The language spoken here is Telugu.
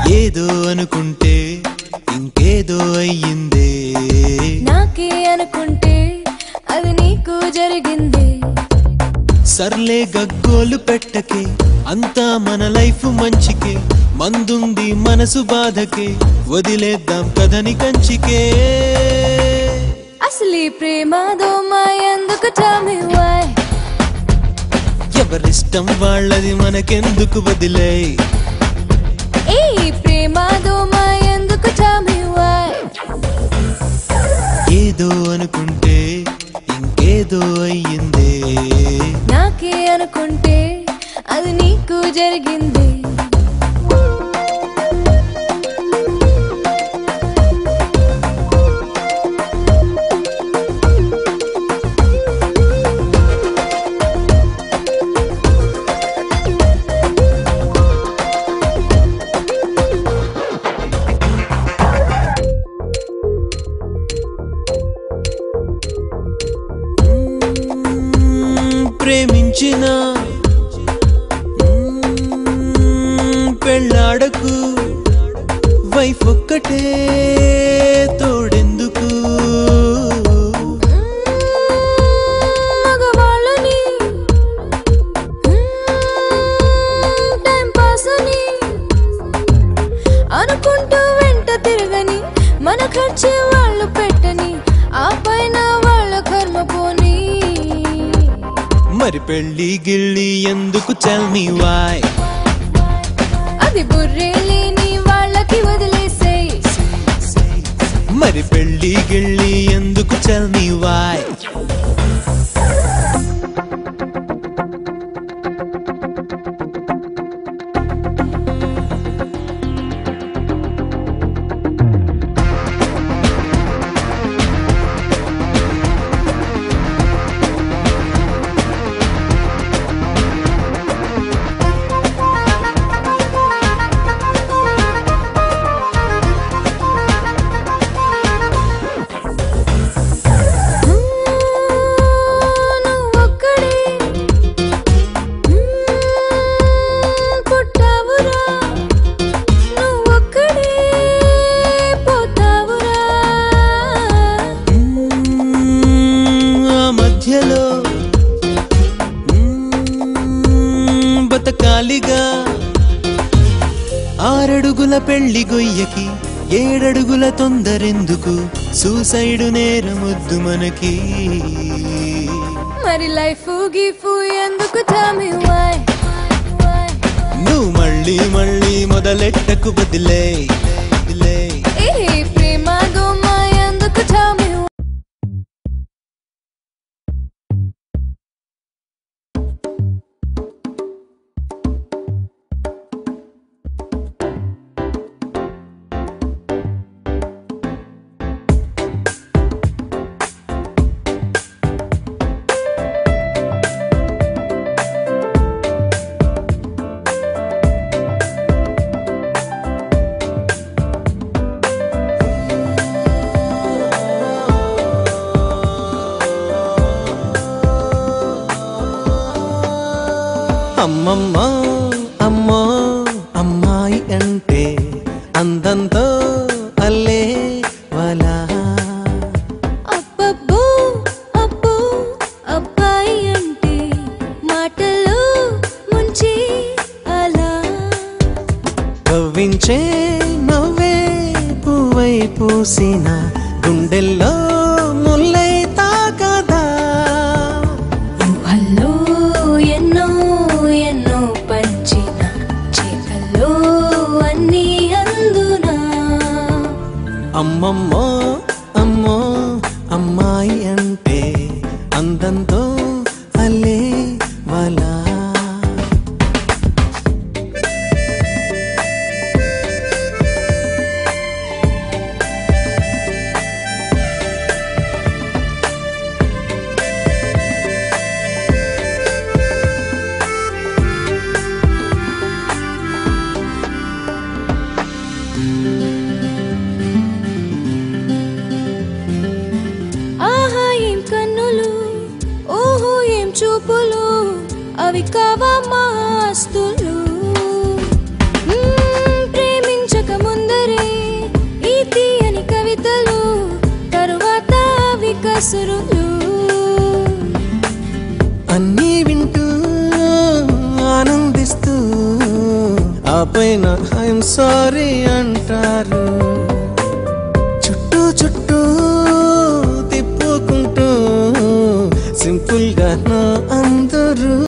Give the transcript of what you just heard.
ఏదో అనుకుంటే ఇంకేదో అయ్యిందే నాకే అనుకుంటే అది నీకు జరిగింది సర్లే గగ్గోలు పెట్టకే అంతా మన లైఫ్ మంచికే మందుంది మనసు బాధకే వదిలేద్దాం కథని కంచికే అసలు ఈ ప్రేమ దోమ ఎందుకు tell me why ఎవరిష్టం వాళ్ళది మనకెందుకు వదిలే ఈ ప్రేమ దోమ ఎందుకు tell me why ఏదో అనుకుంటే ఇంకేదో అయ్యిందే నాకే అనుకుంటే అది నీకు జరిగింది మ్మ్, ప్రేమించిన మ్మ్, పెళ్ళాడకు వైఫ్ ఒక్కటే తోడెందుకు మగవాళ్ళని టైం పాస్ అని అనుకుంటూ వెంట తిరగని మన ఖర్చు వాళ్ళు పెట్టని ఆ పైన వాళ్ళ కర్మ పోని మరి పెళ్ళి గిళ్ళి ఎందుకు చల్ మీ వాయ్ అది బుర్రే లేని వాళ్ళకి వదిలేసేయ్ మరి పెళ్ళి గిళ్ళి ఎందుకు చల్ మీ వాయ్ నువ్వొక్కడే పుట్టావురా నువ్వొక్కడే పోతావురా మ్మ్, ఆ మధ్యలో మ్మ్, బతకాలిగా ఆరడుగుల పెళ్లి గొయ్యకి ఏడడుగుల తొందరెందుకు సూసైడు నేరమొద్దు మనకి మరి లైఫ్ గిఫ్ ఎందుకు tell me why why నువ్వు మళ్ళీ మళ్ళీ మొదలెట్టకు బదిలే బదిలే ఏ ప్రేమ దోమ ఎందుకు tell me why అమ్మమ్మ అమ్మో అమ్మాయి అంటే అందంతో అల్లే వలా అబ్బబ్బో అబ్బో అబ్బాయి అంటే మాటలు ముంచి అలా కవ్వించే నవ్వే పువ్వై పూసిన గుండెల్లో ముల్లై తాకదా ఊహల్లో ఎన్నో ఎన్నో పంచిన చేతల్లో అన్నీ అందునా అమ్మమ్మో అమ్మో అమ్మాయి అంటే అందంతో అల్లే వలా ఆహా ఏం కన్నులు ఓహో ఏం చూపులు అవి కావా మాస్తులు మ్మ్, ప్రేమించక కసురులు అన్నీ వింటూ ఆనందిస్తూ ఆ పైన ఐఎమ్ సారీ అంటారు చుట్టూ చుట్టూ తిప్పుకుంటూ సింపుల్ గా నా